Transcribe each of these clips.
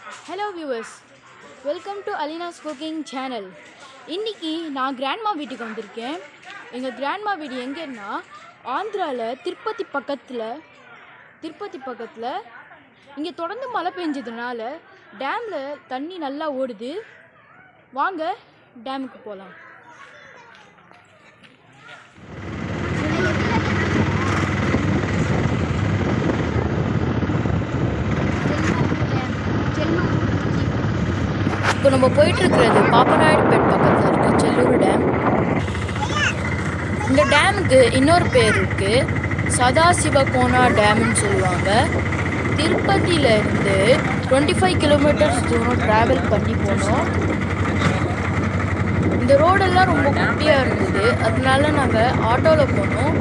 hello viewers welcome to Alina's cooking channel இன்னைக்கு நான் grandma வீட்டுக்கு வந்திருக்கேன் எங்கள் கிராண்ட்மா வீடு எங்கன்னா ஆந்திராவில் திருப்பதி பக்கத்தில் திருப்பதி பக்கத்தில் இங்கே தொடர்ந்து மழை பெஞ்சதுனால டேமில் தண்ணி நல்லா ஓடுது வாங்க டேமுக்கு போகலாம் இப்போ நம்ம போயிட்டு இருக்கிறது பாப்பநாயுடுபேட் பக்கத்தில் இருக்க செல்லூர் டேம் இந்த டேமுக்கு இன்னொரு பேர் இருக்கு சதாசிவ கோனா டேம்னு சொல்லுவாங்க திருப்பதியில இருந்து டுவெண்ட்டி ஃபைவ் கிலோமீட்டர்ஸ் தூரம் ட்ராவல் பண்ணி போனோம் இந்த ரோடெல்லாம் ரொம்ப குட்டியாக இருந்தது அதனால நாங்கள் ஆட்டோவில் போனோம்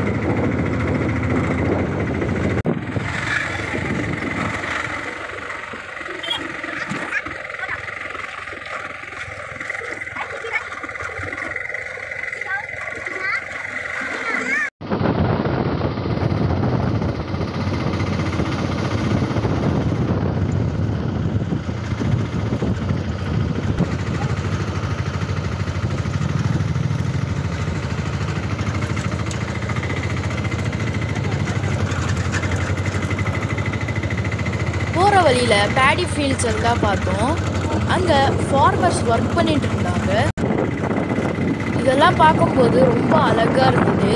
போகிற வழியில் பேடி ஃபீல்ட்ஸ் எல்லாம் பார்த்தோம் அங்கே ஃபார்மர்ஸ் ஒர்க் பண்ணிட்டு இருந்தாங்க இதெல்லாம் பார்க்கும்போது ரொம்ப அழகாக இருந்தது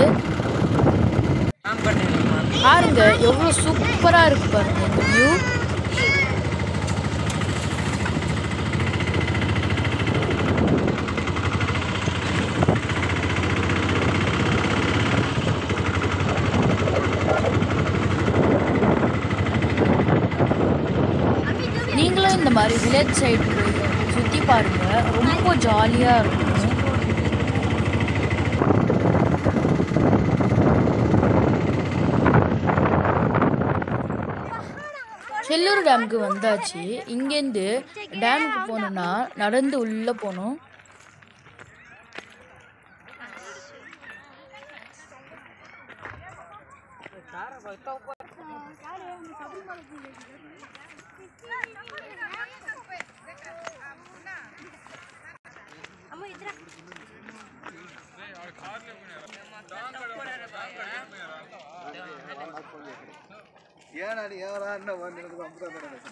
பாருங்க எவ்வளோ சூப்பராக இருக்கு பாருங்க இந்த வியூ நீங்களும் இந்த மாதிரி வில்லேஜ் சைடு சுற்றி பாருங்க ரொம்ப ஜாலியாக இருக்கும் செல்லூர் டேமுக்கு வந்தாச்சு இங்கேருந்து டேமுக்கு போகணுன்னா நடந்து உள்ளே போகணும் ಏನಾಡಿ ಯಾರ ಅಣ್ಣ ಬಂದಿರೋದು ಅಮೃತ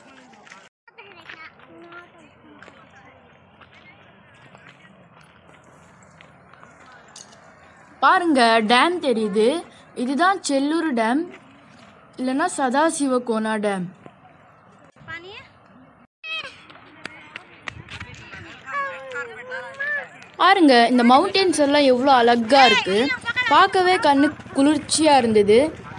பாருங்க டேம் தெரியுது இதுதான் செல்லூர் டேம் இல்லைன்னா சதாசிவ கோனா டேம் பாருங்க இந்த மவுண்டன்ஸ் எல்லாம் எவ்வளோ அழகா இருக்கு பார்க்கவே கண்ணு குளிர்ச்சியா இருந்தது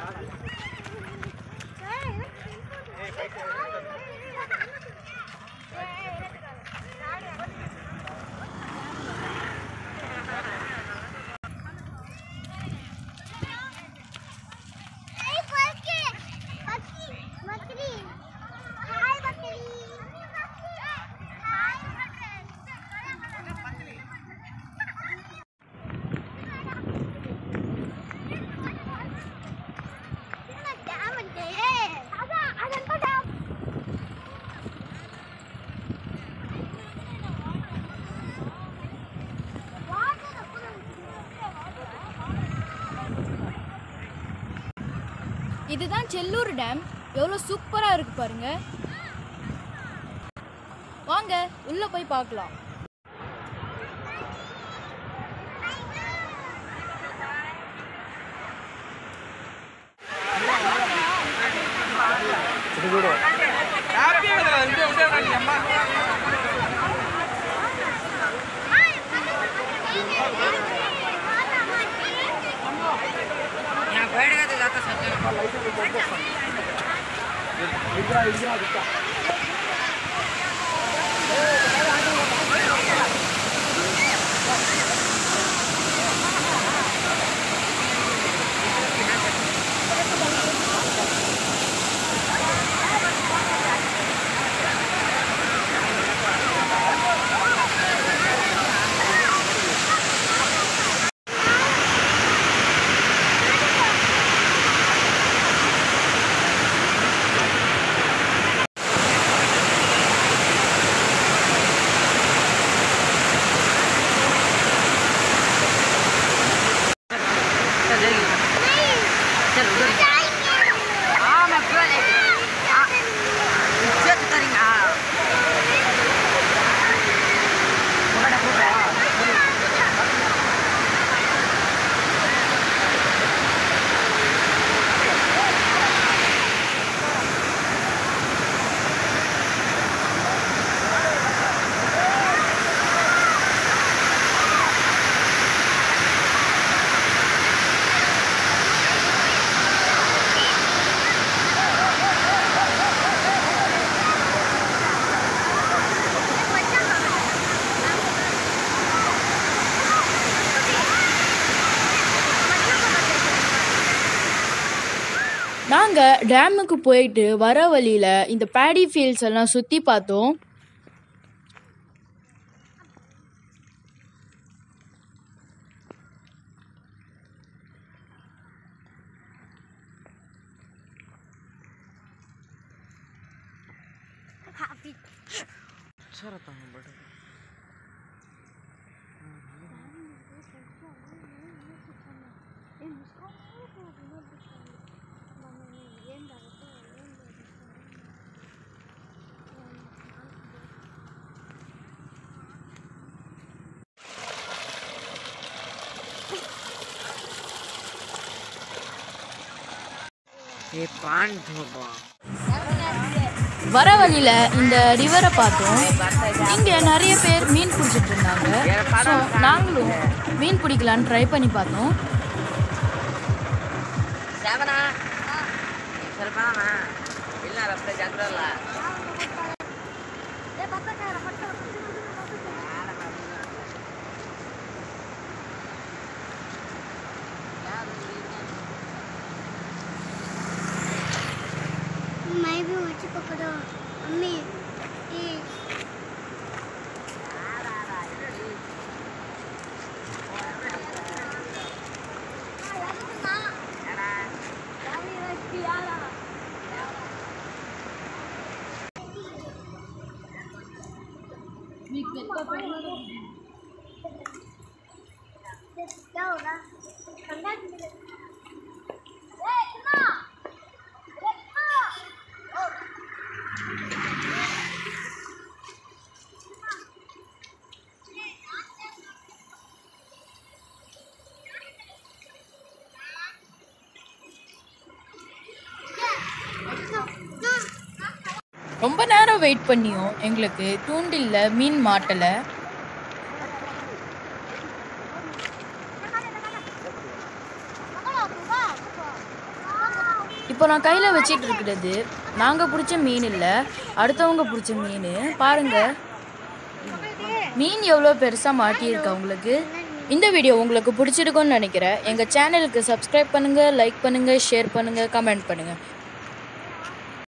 இதுதான் செல்லூர் டேம் எவ்வளோ சூப்பராக இருக்கு பாருங்க வாங்க உள்ள போய் பார்க்கலாம் டேமுக்கு போயிட்டு வர வழியில் இந்த பேடி ஃபீல்ட்ஸ் எல்லாம் சுற்றி பார்த்தோம் ये पान धोबा வர வழியில் இந்த ரிவரை பார்த்தோம் இங்கே நிறைய பேர் மீன் பிடிச்சிட்டு இருந்தாங்க ஸோ நாங்களும் மீன் பிடிக்கலான்னு ட்ரை பண்ணி பார்த்தோம் ಶ್ರಾವಣ ಸ್ವಲ್ಪ ಇಲ್ಲ ರಪ್ಪ ಜಾಗ್ರಲ್ಲ मैं भी मच्छी पकड़ो मम्मी ये क्या होगा ठंडा ए सुनो ரொம்ப நேரம் வெயிட் பண்ணியும் எங்களுக்கு தூண்டில்ல மீன் மாட்டலை இப்போ நான் கையில் வச்சிட்டு இருக்கிறது நாங்கள் பிடிச்ச மீன் இல்லை அடுத்தவங்க பிடிச்ச மீன் பாருங்க மீன் எவ்வளோ பெருசாக மாட்டியிருக்கு உங்களுக்கு இந்த வீடியோ உங்களுக்கு பிடிச்சிருக்கும்னு நினைக்கிறேன் எங்கள் சேனலுக்கு சப்ஸ்கிரைப் பண்ணுங்கள் லைக் பண்ணுங்கள் ஷேர் பண்ணுங்கள் கமெண்ட் பண்ணுங்கள்